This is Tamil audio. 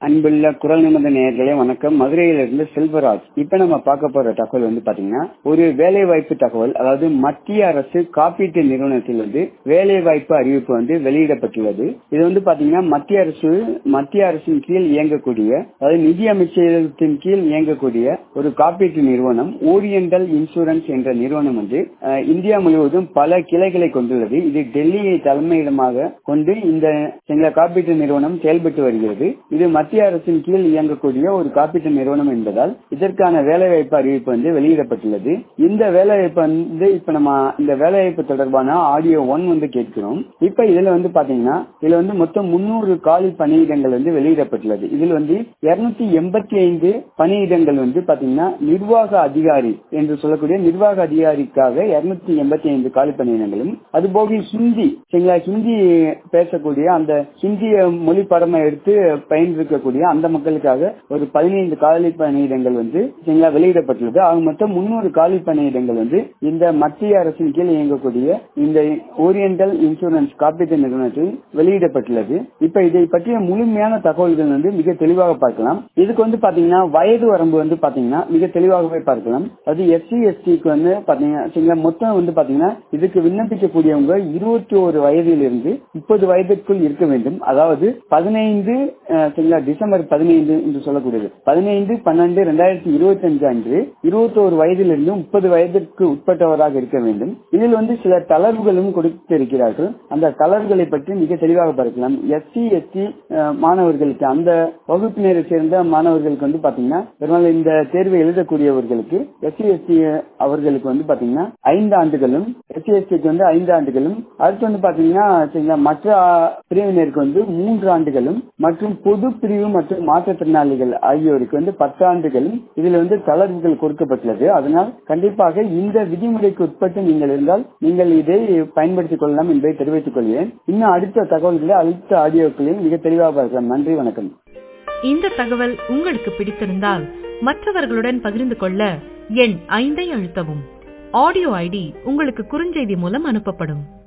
அன்புள்ள குரல் நிமிட நேயர்களே வணக்கம் மதுரையிலிருந்து செல்வராஜ் இப்ப நம்ம பார்க்க போற தகவல் வந்து பாத்தீங்கன்னா ஒரு வேலை வாய்ப்பு தகவல் அதாவது மத்திய அரசு காப்பீட்டு நிறுவனத்தில் வந்து வேலை வாய்ப்பு அறிவிப்பு வந்து வெளியிடப்பட்டுள்ளது இது வந்து பாத்தீங்கன்னா மத்திய அரசு மத்திய அரசின் கீழ் இயங்கக்கூடிய அதாவது நிதி அமைச்சகத்தின் கீழ் இயங்கக்கூடிய ஒரு காப்பீட்டு நிறுவனம் ஓரியண்டல் இன்சூரன்ஸ் என்ற நிறுவனம் வந்து அஹ், இந்தியா முழுவதும் பல கிளைகளை கொண்டுள்ளது இது டெல்லியை தலைமையிடமாக கொண்டு இந்த சிங்கள காப்பீட்டு நிறுவனம் செயல்பட்டு வருகிறது இது மத்திய அரசின் கீழ் இயங்கக்கூடிய ஒரு காப்பீட்டு நிறுவனம் என்பதால் இதற்கான வேலைவாய்ப்பு அறிவிப்பு வந்து வெளியிடப்பட்டுள்ளது இந்த வேலைவாய்ப்பு வந்து இப்ப நம்ம இந்த வேலைவாய்ப்பு தொடர்பான ஆடியோ ஒன் வந்து கேட்கிறோம் இப்ப இதுல வந்து பாத்தீங்கன்னா இதுல வந்து மொத்தம் முன்னூறு காலி பணியிடங்கள் வந்து வெளியிடப்பட்டுள்ளது இதில் வந்து இருநூத்தி எண்பத்தி ஐந்து பணியிடங்கள் வந்து பாத்தீங்கன்னா நிர்வாக அதிகாரி என்று சொல்லக்கூடிய நிர்வாக அதிகாரிக்காக இருநூத்தி எண்பத்தி ஐந்து காலி பணியிடங்களும் அதுபோக ஹிந்தி சரிங்களா ஹிந்தி பேசக்கூடிய அந்த ஹிந்தி மொழி படமை எடுத்து பயின்றிருக்கக்கூடிய அந்த மக்களுக்காக ஒரு பதினைந்து காலி பணியிடங்கள் வந்து சரிங்களா வெளியிடப்பட்டுள்ளது ஆக மொத்தம் முன்னூறு காலி பணியிடங்கள் வந்து இந்த மத்திய அரசின் கீழ் இயங்கக்கூடிய இந்த ஓரியண்டல் இன்சூரன்ஸ் காப்பீட்டு நிறுவனத்தில் வெளியிடப்பட்டுள்ளது இப்ப இதை பற்றிய முழுமையான தகவல்கள் வந்து மிக தெளிவாக பார்க்கலாம் இதுக்கு வந்து பாத்தீங்கன்னா வயது வரம்பு வந்து பாத்தீங்கன்னா மிக தெளிவாகவே பார்க்கலாம் அது எஸ்சி எஸ்டிக்கு வந்து பாத்தீங்கன்னா சரிங்களா மொத்தம் வந்து பாத்தீங்கன்னா இதுக்கு விண்ணப்பிக்கக்கூடியவங்க இருபத்தி ஒரு வயதிலிருந்து முப்பது வயதிற்குள் இருக்க வேண்டும் அதாவது பதினைந்து அஹ், சரிங்களா டிசம்பர் பதினைந்து என்று சொல்லக்கூடியது பதினைந்து பன்னெண்டு ரெண்டாயிரத்தி இருபத்தி அஞ்சு அன்று இருபத்தோரு வயதிலிருந்து முப்பது வயதிற்கு உட்பட்டவராக இருக்க வேண்டும் இதில் வந்து சில தளர்வுகளும் கொடுத்திருக்கிறார்கள் அந்த தளர்வுகளை பற்றி மிக தெளிவாக பார்க்கலாம் எஸ்சி எஸ்டி மாணவர்களுக்கு அந்த வகுப்பினரை சேர்ந்த மாணவர்களுக்கு வந்து பாத்தீங்கன்னா பெரும்பாலும் இந்த தேர்வை எழுதக்கூடியவர்களுக்கு எஸ்சி எஸ்டி அவர்களுக்கு வந்து பாத்தீங்கன்னா ஐந்து ஆண்டுகளும் எஸ்சி எஸ்டிக்கு வந்து ஐந்து ஆண்டுகளும் அடுத்து வந்து பாத்தீங்கன்னா சரிங்களா, மற்ற பிரிவினருக்கு வந்து மூன்று ஆண்டுகளும் மற்றும் பொது பிரிவு மற்றும் மாற்றுத்திறனாளிகள் ஆகியோருக்கு வந்து பத்து ஆண்டுகளும் இதில் வந்து தளர்வுகள் கொடுக்கப்பட்டுள்ளது அதனால் கண்டிப்பாக இந்த விதிமுறைக்கு உட்பட்டு நீங்கள் இருந்தால் நீங்கள் இதை பயன்படுத்திக் கொள்ளலாம் என்பதை தெரிவித்துக் கொள்கிறேன் இன்னும் அடுத்த தகவல்களை அடுத்த ஆடியோக்களில் மிக தெளிவாக பார்க்கலாம் நன்றி வணக்கம் இந்த தகவல் உங்களுக்கு பிடித்திருந்தால் மற்றவர்களுடன் பகிர்ந்து கொள்ள எண் ஐந்தை அழுத்தவும் ஆடியோ ஐடி உங்களுக்கு குறுஞ்செய்தி மூலம் அனுப்பப்படும்